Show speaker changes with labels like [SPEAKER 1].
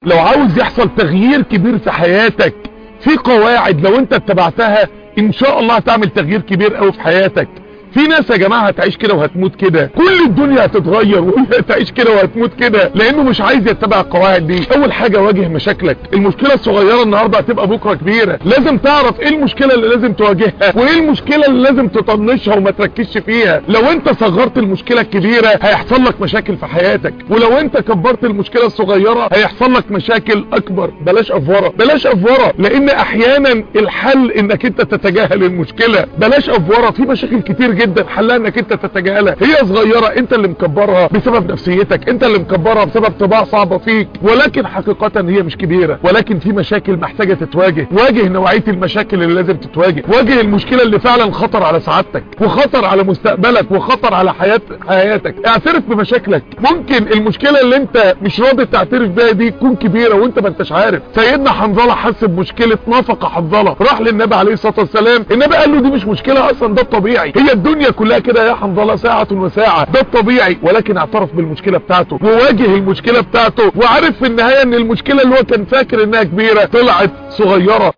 [SPEAKER 1] لو عاوز يحصل تغيير كبير في حياتك في قواعد لو انت اتبعتها ان شاء الله هتعمل تغيير كبير قوي في حياتك في ناس يا جماعة هتعيش كده وهتموت كده كل الدنيا هتتغير وهي هتعيش كده وهتموت كده لانه مش عايز يتبع القواعد دي اول حاجة واجه مشاكلك المشكلة الصغيرة النهاردة هتبقى بكرة كبيرة لازم تعرف ايه المشكلة اللي لازم تواجهها وايه المشكلة اللي لازم تطنشها وما تركزش فيها لو انت صغرت المشكلة الكبيرة هيحصل لك مشاكل في حياتك ولو انت كبرت المشكلة الصغيرة هيحصل لك مشاكل اكبر بلاش افورة بلاش افورة لان احيانا الحل انك انت تتجاهل المشكلة بلاش افورة في مشاكل كتير جدا حلها انك انت تتجاهلها هي صغيرة انت اللي مكبرها بسبب نفسيتك انت اللي مكبرها بسبب طباع صعبة فيك ولكن حقيقة هي مش كبيرة ولكن في مشاكل محتاجة تتواجه واجه نوعية المشاكل اللي لازم تتواجه واجه المشكلة اللي فعلا خطر على سعادتك وخطر على مستقبلك وخطر على حياة حياتك اعترف بمشاكلك ممكن المشكلة اللي انت مش راضي تعترف بيها دي تكون كبيرة وانت ما انتش عارف سيدنا حنظلة حس بمشكلة نفقة حنظلة راح للنبي عليه الصلاة والسلام النبي قال له دي مش مشكلة اصلا ده الطبيعي هي الدنيا كلها كده يا حنظلة ساعة وساعة ده الطبيعي ولكن اعترف بالمشكلة بتاعته وواجه المشكلة بتاعته وعرف في النهاية ان المشكلة اللي هو كان فاكر انها كبيرة طلعت صغيرة